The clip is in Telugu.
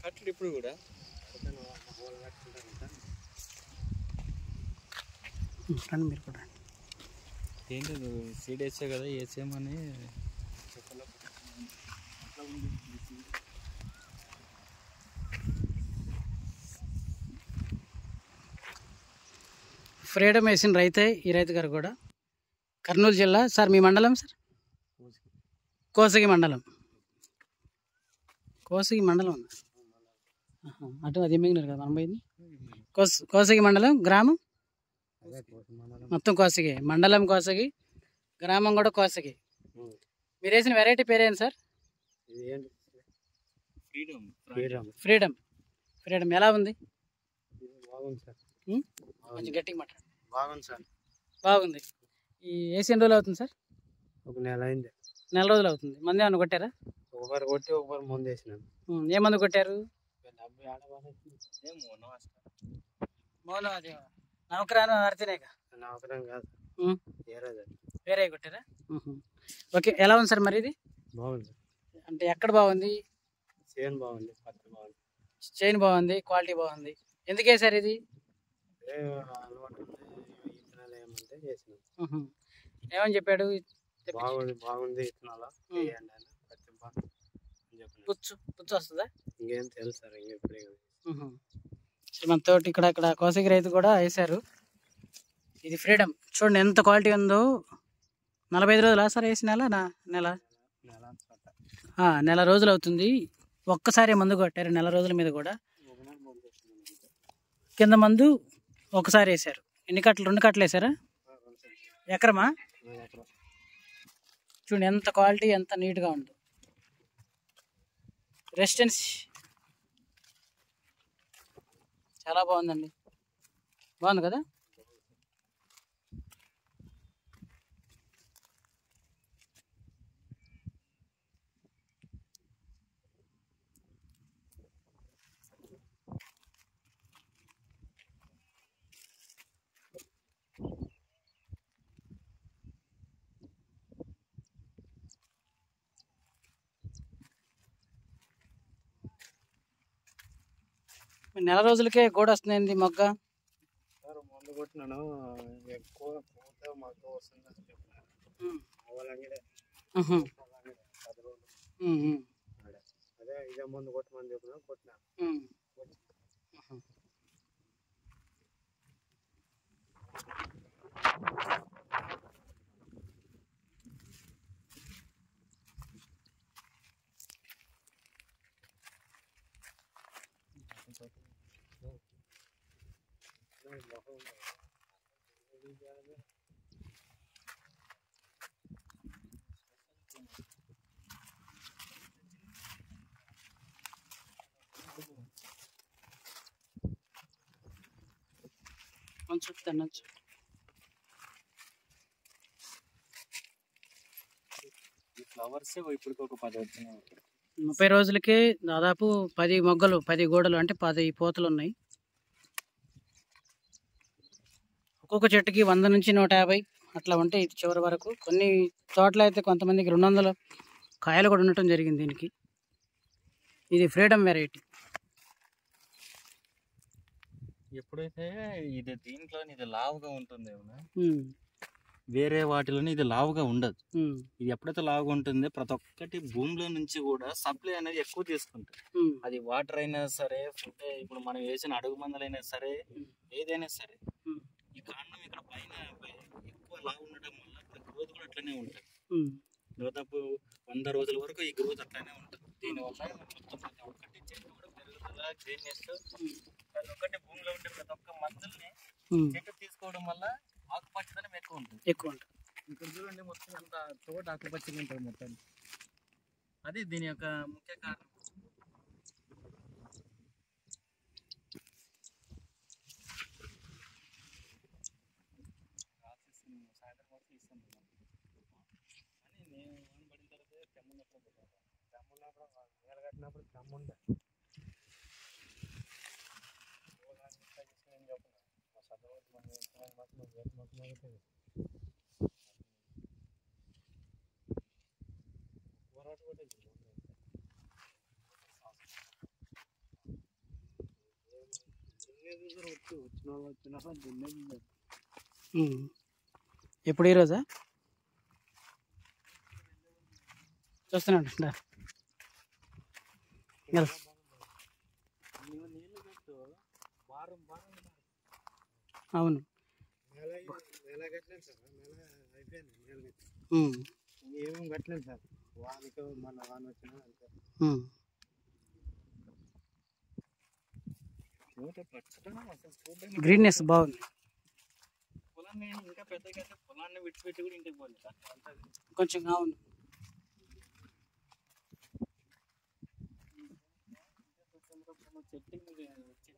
కట్టడు ఇప్పుడు కూడా రండి మీరు కూడా ఏంటి సీడ్ వేసా కదా వేసేయమని ఫ్రీడమ్ వేసిన రైతే ఈ రైతు గారు కూడా కర్నూలు జిల్లా సార్ మీ మండలం సార్ కోసగి మండలం కోసగి మండలం ఉంది ఆహా, అటు అది మిగిలినారు కదా మనం పోయింది కోస కోసగి మండలం గ్రామం మొత్తం కోసగి మండలం కోసగి గ్రామం కూడా కోసగి మీరు వేసిన వెరైటీ పేరేంటి సార్ ఫ్రీడమ్ ఫ్రీడమ్ ఫ్రీడమ్ ఎలా ఉంది బాగుంది సార్ ఉం? కొంచెం గట్టిగా మాట్లాడు బాగుంది సార్ బాగుంది ఈ వేసి ఎన్ని రోజులు అవుతుంది సార్ ఒక నెల అయింది నెల రోజులు అవుతుంది మంది ఏమైనా కొట్టారా ఒకరు కొట్టి ఒకరు ముందు వేసినాను ఉం, ఏ మందు కొట్టారు ఏమో మౌనం అది నౌకరాను అర్తినేక నా ఒకరం కాదు ఉం. వేరే సార్ వేరే కొట్టారా ఉహు. ఓకే ఎలా ఉంది సార్ మరి ఇది బాగుంది సార్ అంటే ఎక్కడ బాగుంది చేను బాగుంది పత్తి బాగుంది చైన్ బాగుంది క్వాలిటీ బాగుంది ఎందుకు వేసారు ఇది ఏ అలవాటు ఉంది విత్తనాలు ఏమంటే వేసినాం ఉహు. ఏమని చెప్పాడు తెప్పించి- బాగుంది బాగుంది విత్తనాలు ఉం. వేయండి అని పత్తి బాగుంది అని చెప్పినాను పుచ్చు పుచ్చు వస్తుందా ఇంకేం తెలుసు సార్ ఇంక ఇప్పుడే కదా ఉహు. సరే మన తోటి ఇక్కడ ఇక్కడ కోసగి రైతు కూడా వేశారు ఇది ఫ్రీడమ్ చూడండి ఎంత క్వాలిటీ ఉందో నలభై ఐదు రోజులా సార్ వేసిన నెల నా నెల నెల అంతా ఆ, నెల రోజులు అవుతుంది ఒక్కసారి మందు కొట్టారు నెల రోజుల మీద కూడా ఒక నెల ముందు వేసినాను అంతే. కింద మందు ఒకసారి వేశారు ఎన్ని కట్టలు రెండు కట్టలు వేసారా ఆ, రెండు సెంట్లు. ఎకరమా ఆ, ఎకరం. చూడండి ఎంత క్వాలిటీ ఎంత నీట్గా ఉందో రెసిస్టెన్స్ చాలా బాగుందండి బాగుంది కదా నెల రోజులకే గోడ వస్తుంది మొగ్గ సార్ ముందు కొట్టినాను ఎక్కువ పూత మాకు వస్తుందని చెప్పినాను ఉమ్, వాళ్ళంగడే ఉహు, వాళ్ళంగడే పది రోజులు ఉమ్, ఉమ్, ఆడే. అదే ఇదే ముందు కొట్టమని చెప్పినా కొట్టినా ఉమ్. ఉహు. కొంచెం తినొచ్చు ఈ ఫ్లవర్స్ ఇప్పటికి ఒక పది వచ్చినాయి ముప్పై రోజులకే దాదాపు పది మొగ్గలు పది గోడలు అంటే పది పూతలు ఉన్నాయి ఒక్కొక్క చెట్టుకి వంద నుంచి నూట యాభై అట్లా ఉంటాయి ఇది చివరి వరకు కొన్ని చోట్ల అయితే కొంతమందికి రెండు వందల కాయలు కూడా ఉండటం జరిగింది దీనికి ఇది ఫ్రీడమ్ వెరైటీ ఎప్పుడైతే ఇది దీంట్లో ఇది లావుగా ఉంటుంది ఏమన్నా వేరే వాటిలోని ఇది లావుగా ఉండదు ఇది ఎప్పుడైతే లావుగా ఉంటుందో ప్రతి ఒక్కటి భూమిలో నుంచి కూడా సప్లై అనేది ఎక్కువ తీసుకుంటుంది అది వాటర్ అయినా సరే ఫుడ్ ఇప్పుడు మనం వేసిన అడుగు మందులైనా సరే ఏదైనా సరే Hmm. ఈ కాండం ఇక్కడ పైన ఎక్కువ లావు ఉండడం వల్ల గ్రోత్ కూడా అట్లనే ఉంటుంది దాదాపు వంద రోజుల వరకు ఈ గ్రోత్ అట్లనే ఉంటుంది దీనివల్ల మొత్తం ప్రతి ఒక్కటి చెట్టు కూడా పెరుగుదల గ్రీన్నెస్ ప్రతి ఒక్కటి భూమిలో ఉండే ప్రతి ఒక్క మందుల్ని చెట్టు తీసుకోవడం వల్ల ఆకుపచ్చదనం ఎక్కువ ఉంటుంది ఎక్కువ ఉంటుంది ఇక్కడ చూడండి మొత్తం అంత తోట ఆకుపచ్చగా ఉంటుంది మొత్తం అది దీని యొక్క ముఖ్య కారణం రాసేసి సాయంత్రం వరకు ఇస్తాను అని నేను వాన పడిన తర్వాత తెమ్మన్నప్పుడు పెట్టాను తెమ్మున్నప్పుడు నీళ్ళు కట్టినప్పుడు తెమ్ముండే నేను చెప్పను మా చదవద్దు మన ఇష్టమైన మాకు నువ్వు వేరే మాకు మాకు పోరాట కూడా ఇది. చూసారు వచ్చి వచ్చిన వాళ్ళు వచ్చిన దున్నే ఉమ్. ఎప్పుడు ఈరోజా చూస్తున్నాడు దా. వెళ్ళు. నీవు నీళ్ళు పెట్టు వారం వారం అవును నెల నెల కట్టలేదు సార్ నెల అయిపోయింది నెల కట్టి ఉమ్. ఏమేమి కట్టలేదు సార్ వానికి మన వాన వచ్చినా అంతే ఉమ్. తోట పచ్చదనం అసలు చూడడానికి గ్రీన్నెస్ బాగుంది పొలాన్ని ఇంకా పెద్దగా అయితే పొలాన్ని విడిచిపెట్టి కూడా ఇంటికి పోలేదు అట్లా ఉంటుంది. కొంచెం అవును చెట్టు మీద వచ్చే